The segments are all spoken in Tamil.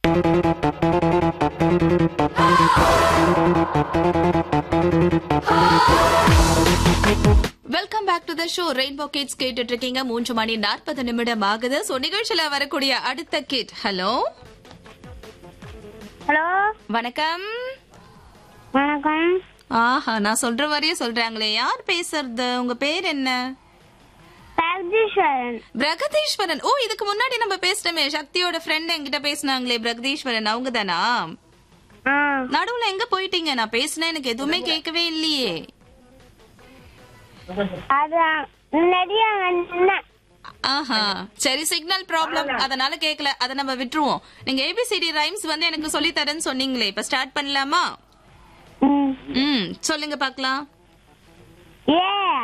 Welcome back to the show rainbow kids கேட்டுட்டு இருக்கீங்க மூன்று மணி நாற்பது நிமிடம் ஆகுது சோ நிகழ்ச்சியில வரக்கூடிய அடுத்த கிட் ஹலோ ஹலோ வணக்கம் வணக்கம் ஆஹா நான் சொல்ற மாதிரியே சொல்றாங்களே யார் பேசுறது உங்க பேர் என்ன பிரகதீஸ்வரன் பிரகதீஸ்வரன் ஓ இதுக்கு முன்னாடி நம்ம பேசிட்டோமே சக்தியோட ஃப்ரெண்ட் என்கிட்ட பேசினாங்களே பிரகதீஸ்வரன் அவங்க தானா ஆ நடுவுல எங்க போயிட்டீங்க நான் பேசினேன் எனக்கு எதுவுமே கேட்கவே இல்லையே அதான் முன்னாடியே வந்தேன் ஆஹா சரி சிக்னல் ப்ராப்ளம் அதனால கேட்கல அதை நம்ம விட்டுருவோம் நீங்க ஏபிசிடி ரைம்ஸ் வந்து எனக்கு சொல்லி தரேன்னு சொன்னீங்களே இப்ப ஸ்டார்ட் பண்ணலாமா ம். ம் சொல்லுங்க பார்க்கலாம் ஏ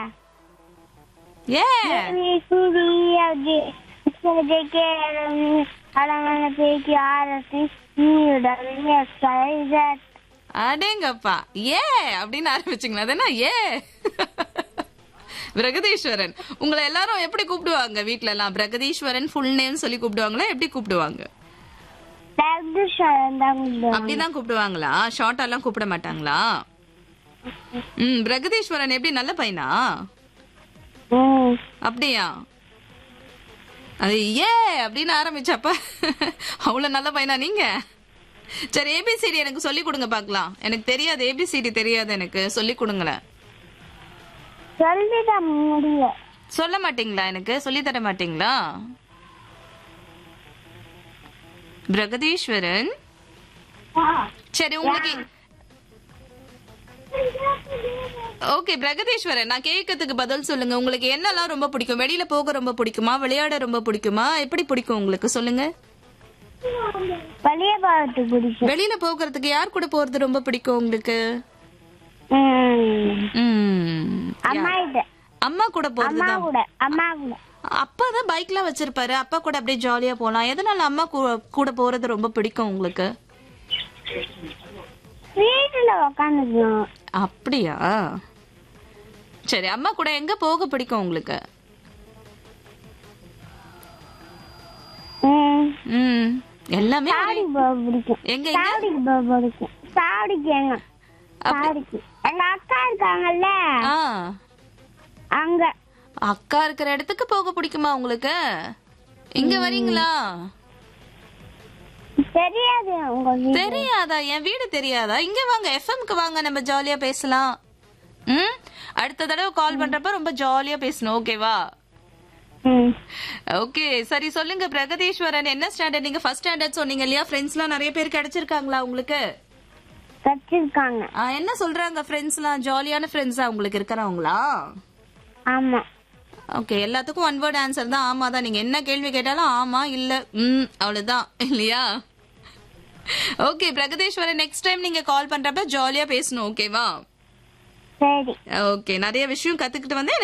ஏ நீ சூடி அது ஜெகே அலங்கன பேக்கி ஆரத்தி நீயுடன் சைதட் அடேங்கப்பா ஏ அப்படின்னு ஆரம்பிச்சிங்களா அதானே ஏ பிரகதீஸ்வரன் உங்களை எல்லாரும் எப்படி கூப்பிடுவாங்க வீட்ல எல்லாம் பிரகதீஸ்வரன் ஃபுல் நேம் சொல்லி கூப்பிடுவாங்களா எப்படி கூப்பிடுவாங்க பிரகதீஸ்வரன் தான் கூப்பிடுவாங்க. அப்படிதான் கூப்பிடுவாங்களா ஷார்ட்டா எல்லாம் கூப்பிட மாட்டாங்களா ம் பிரகதீஸ்வரன் எப்படி நல்ல பையனா ம். அப்படியா அது ஏ அப்படின்னு ஆரம்பிச்சப்ப அவ்வளவு நல்ல பையனா நீங்க சரி ஏபிசிடி எனக்கு சொல்லி கொடுங்க பார்க்கலாம் எனக்கு தெரியாது ஏபிசிடி தெரியாது எனக்கு சொல்லி கொடுங்களேன் சொல்லிட முடியல சொல்ல மாட்டீங்களா எனக்கு சொல்லி தர மாட்டீங்களா பிரகதீஸ்வரன் சரி உங்களுக்கு ஓகே பிரகதீஸ்வரன் நான் கேட்கறதுக்கு பதில் சொல்லுங்க உங்களுக்கு என்னெல்லாம் ரொம்ப பிடிக்கும் வெளியில போக ரொம்ப பிடிக்குமா விளையாட ரொம்ப பிடிக்குமா எப்படி பிடிக்கும் உங்களுக்கு சொல்லுங்க வெளியே போகிறது பிடிக்கும் வெளியில போகிறதுக்கு யார் கூட போறது ரொம்ப பிடிக்கும் உங்களுக்கு ம். ம், அம்மா யார்? கிட்ட அம்மா கூட அம்மா போறதுதான் கூட அம்மா கூட அப்பா தான் பைக்லாம் வச்சிருப்பாரு அப்பா கூட அப்படியே ஜாலியா போலாம் எதனால அம்மா கூ- கூட போறது ரொம்ப பிடிக்கும் உங்களுக்கு வீட்டுல உக்காந்துக்கணும் அப்படியா சரி அம்மா கூட எங்க போக பிடிக்கும் உங்களுக்கு ம். ம் எல்லாமே ஒரே- சாவடிக்கு போக பிடிக்கும் எங்க எங்க சாவடிக்கு போக பிடிக்கும் சாவடிக்கு எங்க சாவடிக்கு எங்க அக்கா இருக்காங்கல்ல ஆ அங்க அக்கா இருக்கிற இடத்துக்கு போக பிடிக்குமா உங்களுக்கு இங்க வரீங்களா தெரியாது உங்க வீடு தெரியாதா என் வீடு தெரியாதா இங்க வாங்க எஃப்எம்க்கு வாங்க நம்ம ஜாலியா பேசலாம் ம் அடுத்த தடவை கால் பண்றப்ப ரொம்ப ஜாலியா பேசணும் ஓகேவா ம். ஓகே சரி சொல்லுங்க பிரகதீஸ்வரன் என்ன ஸ்டாண்டர்ட் நீங்க ஃபர்ஸ்ட் ஸ்டாண்டர்ட் சொன்னீங்க இல்லையா ஃப்ரெண்ட்ஸ்லாம் நிறைய பேர் கிடைச்சிருக்காங்களா உங்களுக்கு வச்சிருக்காங்க ஆ, என்ன சொல்றாங்க ஃப்ரெண்ட்ஸ்லாம் ஜாலியான ஃப்ரெண்ட்ஸா உங்களுக்கு இருக்கிறவங்களா ஆமா ஓகே எல்லாத்துக்கும் ஒன் வேர்ட் ஆன்சர் தான் ஆமா தான் நீங்க என்ன கேள்வி கேட்டாலும் ஆமா இல்ல ம் அவ்வளவுதான் இல்லையா ஓகே பிரகதீஸ்வரன் நெக்ஸ்ட் டைம் நீங்க கால் பண்றப்ப ஜாலியா பேசணும் ஓகேவா சரி ஓகே நிறைய விஷயம் கத்துக்கிட்டு வந்து